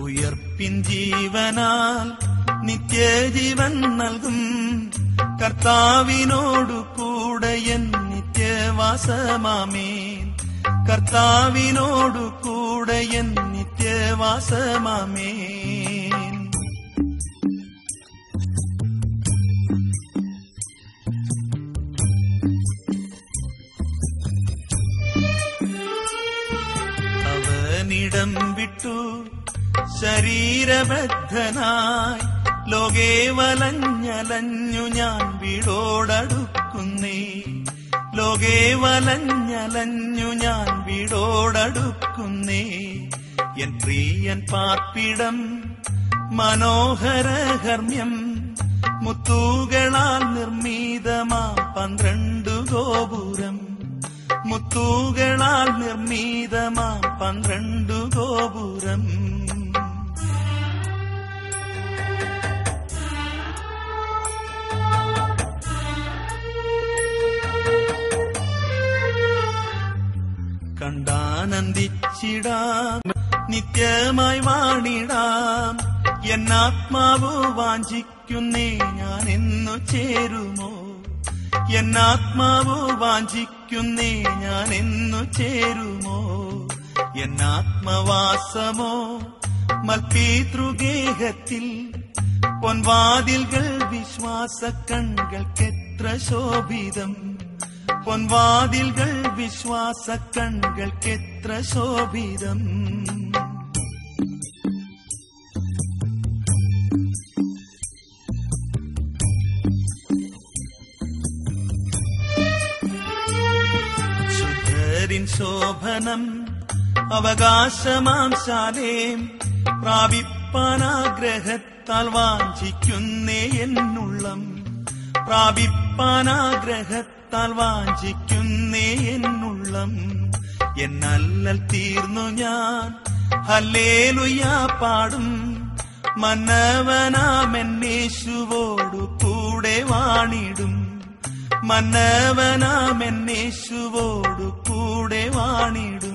ഉയർപ്പിൻ ജീവനാൽ നിത്യജീവൻ നൽകും കർത്താവിനോടു കൂടെ എൻ നിത്യവാസമാമേൻ കർത്താവിനോടു കൂടെ എൻ നിത്യവാസമാമേൻ അവനിടം വിട്ടു ശരീരബദ്ധനായി ലോകേ വലഞ്ഞലഞ്ഞു ഞാൻ വീടോടടുക്കുന്നേ ലോകേ വലഞ്ഞലഞ്ഞു ഞാൻ വീടോടടുക്കുന്നേ എൻ പ്രിയൻ പാർപ്പിടം മനോഹരഹർമ്മ്യം മുത്തൂകളാൽ നിർമ്മിതമാ പന്ത്രണ്ടു ഗോപുരം മുത്തൂകളാൽ നിർമ്മിതമാ പന്ത്രണ്ടു ഗോപുരം കണ്ടാനന്ദിച്ചിടാം നിത്യമായി വാണിടാം എന്നാത്മാവ് വാഞ്ചിക്കുന്നേ ഞാൻ എന്നു ചേരുമോ എന്നാത്മാവ് വാഞ്ചിക്കുന്നേ ഞാൻ എന്നു ചേരുമോ എന്നാത്മവാസമോ മൽപീതൃഗേഹത്തിൽ പൊൻവാതിൽകൾ വിശ്വാസ കൺകൾക്കെത്ര ശോഭിതം പൊൻവാതിൽകൾ വിശ്വാസ കൺകൾക്കെത്ര ശോഭിതം ശുദ്ധരിൻ ശോഭനം അവകാശമാം ശാലേം പ്രാപിപ്പാനാഗ്രഹത്താൽ വാഞ്ചിക്കുന്നേ എന്നുള്ളം പ്രാപിപ്പാനാഗ്രഹത്താൽ വാഞ്ചിക്കുന്നേ എന്നുള്ളം എന്നല്ലൽ തീർന്നു ഞാൻ ഹല്ലേലുയാ പാടും മന്നവനാമെന്നേശുവോടു കൂടെ വാണിടും മന്നവനാമെന്നേശുവോടു കൂടെ വാണിടും